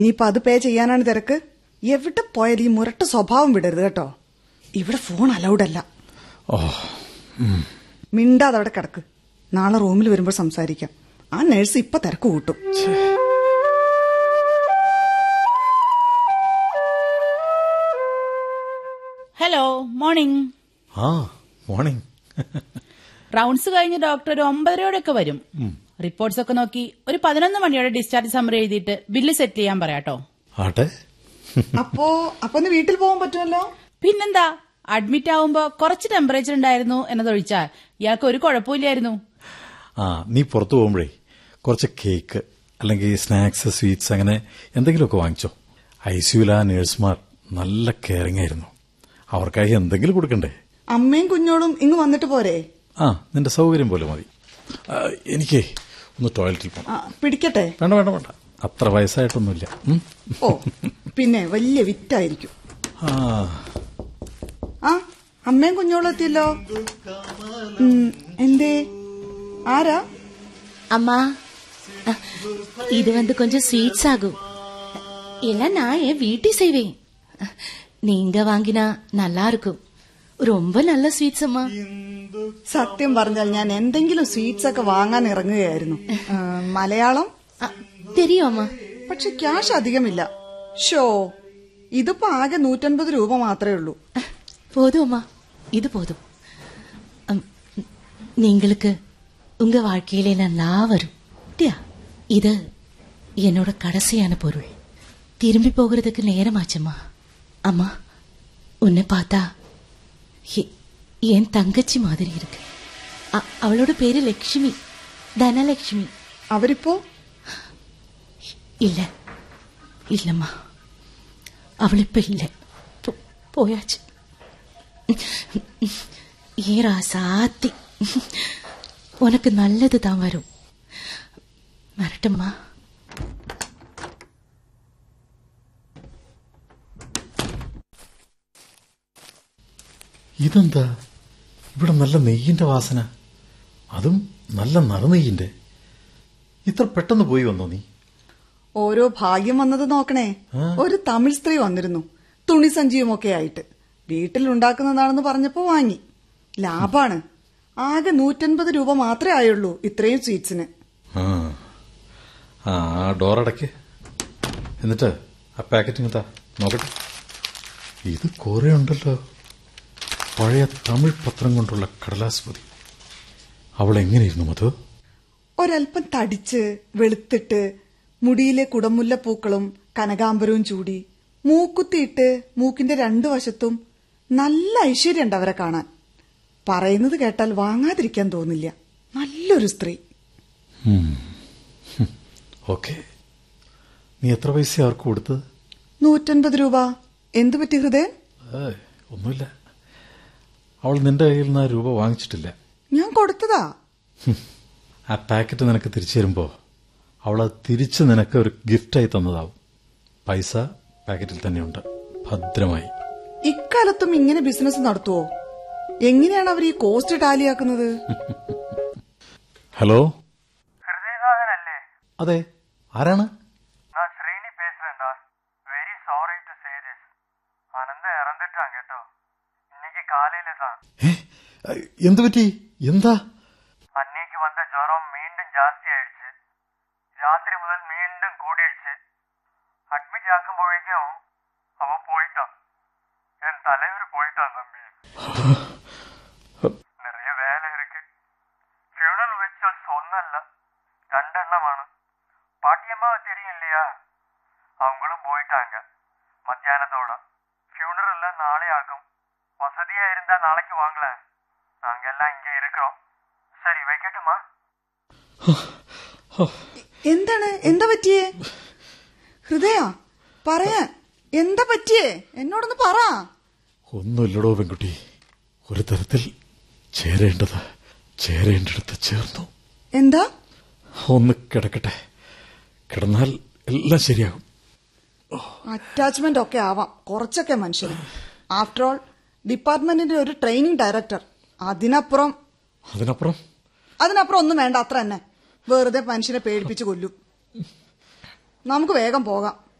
ഇനിയിപ്പൊ അത് പേ ചെയ്യാനാണ് തിരക്ക് എവിടെ പോയാലും ഈ മുരട്ട സ്വഭാവം വിടരുത് കേട്ടോ ഇവിടെ ഫോൺ അലൗഡ് അല്ല ഓ മിണ്ടാതെ അവിടെ കിടക്ക് നാളെ റൂമിൽ വരുമ്പോൾ സംസാരിക്കാം ആ നഴ്സ് ഇപ്പൊ തിരക്ക് കൂട്ടും ഹലോ മോർണിംഗ് ആ മോർണിംഗ് റൗണ്ട്സ് കഴിഞ്ഞ് ഡോക്ടർ ഒരു ഒമ്പതരയോടെയൊക്കെ വരും റിപ്പോർട്ട്സ് ഒക്കെ നോക്കി ഒരു പതിനൊന്ന് മണിയോടെ ഡിസ്ചാർജ് സമ്മറി എഴുതിയിട്ട് ബില്ല് സെറ്റ് ചെയ്യാൻ പറയാട്ടോ ആട്ടെ അപ്പോ അപ്പൊ ഒന്ന് വീട്ടിൽ പോകാൻ പറ്റുമല്ലോ പിന്നെന്താ അഡ്മിറ്റ് ആവുമ്പോ കുറച്ച് ടെമ്പറേച്ചർ ഉണ്ടായിരുന്നു എന്നതൊഴിച്ചാൽ ഇയാൾക്ക് ഒരു കുഴപ്പമില്ലായിരുന്നു ആ നീ പുറത്തു പോകുമ്പോഴേ കുറച്ച് കേക്ക് അല്ലെങ്കിൽ സ്നാക്സ് സ്വീറ്റ്സ് അങ്ങനെ എന്തെങ്കിലുമൊക്കെ വാങ്ങിച്ചോ ഐ സിയുല നേഴ്സുമാർ നല്ല കെയറിംഗ് ആയിരുന്നു അവർക്കായി എന്തെങ്കിലും കൊടുക്കണ്ടേ അമ്മയും കുഞ്ഞോളും ഇങ്ങ് വന്നിട്ട് പോരെ ആ നിന്റെ സൗകര്യം പോലെ മതി ആ, എനിക്കേ ഒന്ന് ടോയ്ലറ്റിൽ പോകണം ആ, പിടിക്കട്ടെ വേണ്ട വേണ്ട വേണ്ട അത്ര വയസ്സായിട്ടൊന്നുമില്ല ഉം? ഓ പിന്നെ വലിയ വിറ്റായിരിക്കും ആ ആ അമ്മയും കുഞ്ഞോളും എത്തിയല്ലോ ഉം, എന്തേ ആരാ அம்மா அ, இது வந்து கொஞ்சம் ஸ்வீட்ஸ் ஆகும் எல்லாம் நான் என் வீட்டை செய்வேன் நீங்க வாங்கினா நல்லா இருக்கும் ரொம்ப நல்ல ஸ்வீட்ஸ் அம்மா സത്യം പറഞ്ഞാൽ ഞാൻ എന്തെങ്കിലും സ്വീറ്റ്സ് ഒക്കെ വാങ്ങാൻ ഇറങ്ങുകയായിരുന്നു ആ, മലയാളം அ, தெரியும் அம்மா പക്ഷെ ക്യാഷ് അധികമില്ല ഷോ ഇതിപ്പോ ആകെ നൂറ്റൻപത് രൂപ മാത്രമേ ഉള്ളൂ அ, போதும் அம்மா இது போதும் அம், நீங்களுக்கு உங்க வாழ்க்கையில நல்லா வரும் டியா இது என்னோட கடைசியான பொருள் திரும்பி போகிறதுக்கு நேரமாச்சம்மா அம்மா உன்னை பார்த்தா எ- என் தங்கச்சி மாதிரி இருக்கு அ- அவளோட பேரு லட்சுமி தனலட்சுமி അവരിപ്പോ இல்ல இல்லம்மா அவள் இப்ப இல்ல போ- போயாச்சு ஏ ராசாத்தி உனக்கு நல்லது தான் வரும் வரட்டும்மா ഇതെന്താ ഇവിടെ നല്ല നെയ്യിന്റെ വാസന അതും നല്ല നറുനെയ്യിന്റെ ഇത്ര പെട്ടെന്ന് പോയി വന്നോ നീ ഓരോ ഭാഗ്യം വന്നത് നോക്കണേ ഒരു തമിഴ് സ്ത്രീ വന്നിരുന്നു തുണി സഞ്ചിയുമൊക്കെ ആയിട്ട് വീട്ടിലുണ്ടാക്കുന്നതാണെന്ന് പറഞ്ഞപ്പോ വാങ്ങി ലാഭാണ് ആകെ നൂറ്റൻപത് രൂപ മാത്രമേ ആയുള്ളൂ ഇത്രയും സ്വീറ്റ്സിന് ആ ആ ആ ഡോറടയ്ക്ക് എന്നിട്ട് ആ പാക്കറ്റ് ഇങ്ങത്താ നോക്കട്ടെ ഇത് കുറെ ഉണ്ടല്ലോ പഴയ തമിഴ് പത്രം കൊണ്ടുള്ള കടലാസ് പൊതി അവൾ എങ്ങനെയിരുന്നു മധു ഒരൽപ്പം തടിച്ച് വെളുത്തിട്ട് മുടിയിലെ കുടമുല്ലപ്പൂക്കളും കനകാംബരവും ചൂടി മൂക്കുത്തിയിട്ട് മൂക്കിന്റെ രണ്ടു വശത്തും നല്ല ഐശ്വര്യമുണ്ട് അവരെ കാണാൻ പറയുന്നത് കേട്ടാൽ വാങ്ങാതിരിക്കാൻ തോന്നില്ല നല്ലൊരു സ്ത്രീ ഓക്കെ നീ എത്ര പൈസ അവർക്ക് കൊടുത്തത് നൂറ്റൻപത് രൂപ എന്തു പറ്റി ഹൃദയൻ ഏയ്, ഒന്നുമില്ല അവൾ നിന്റെ കയ്യിൽ നിന്ന് ആ രൂപ വാങ്ങിച്ചിട്ടില്ല ഞാൻ കൊടുത്തതാ ഹും. ആ പാക്കറ്റ് നിനക്ക് തിരിച്ചു തരുമ്പോ അവളത് തിരിച്ച് നിനക്ക് ഒരു ഗിഫ്റ്റായി തന്നതാവും പൈസ പാക്കറ്റിൽ തന്നെയുണ്ട് ഭദ്രമായി ഇക്കാലത്തും ഇങ്ങനെ ബിസിനസ് നടത്തുവോ എങ്ങനെയാണ് അവർ ഈ കോസ്റ്റ് ടാലിയാക്കുന്നത് ഹലോ ஹிருதயநாதன் അതെ ആരാണ് நான் ஸ்ரீனி பேசுறேன்டா very sorry to say this Anantha இறந்துட்டான் கேட்டோ இன்னைக்கு காலையில தான் ഏ എന്തു പറ്റി എന്താ அன்னைக்கு வந்த ஜுரம் மீண்டும் ஜாஸ்தி ஆயிடுச்சு ராத்திரி முதல் மீண்டும் கூடிடுச்சு அட்மிட் ஆக்கும்போഴേക്കും அவன் போயிட்டான் என் தலைவர் போயிட்டான் தம்பி நிறைய வேலை இருக்கு ஃபியூனல் ரிச்சுவல்ஸ் ஒன்னல்ல ரெண்டெண்ணമാണ് பாட்டியம்மாவை தெரியும் இல்லையா அவங்களும் போயிட்டாங்க மத்தியானத்தோட ஃபியூனல் எல்லாம் நாளை ஆகும் வசதியா இருந்தா நாளைக்கு வாங்கலாம் நாங்க எல்லாம் இங்க இருக்கிறோம் சரி வைக்கட்டுமா എന്താണ് എന്താ പറ്റിയേ ഹൃദയ പറയാൻ എന്താ പറ്റിയേ എന്നോടൊന്ന് പറ ഒന്നുമില്ലടോ പെൺകുട്ടി ഒരു തരത്തിൽ ചേരേണ്ടത് ചേരേണ്ടടുത്ത് ചേർന്നു എന്താ ഒന്ന് കിടക്കട്ടെ കിടന്നാൽ എല്ലാം ശരിയാകും അറ്റാച്ച്മെന്റ് ഒക്കെ ആവാം കുറച്ചൊക്കെ മനുഷ്യന് ആഫ്റ്റർ ഓൾ ഡിപ്പാർട്ട്മെന്റിന്റെ ഒരു ട്രെയിനിങ് ഡയറക്ടർ അതിനപ്പുറം അതിനപ്പുറം അതിനപ്പുറം ഒന്നും വേണ്ട അത്ര തന്നെ വെറുതെ മനുഷ്യനെ പേടിപ്പിച്ച് കൊല്ലും നമുക്ക് വേഗം പോകാം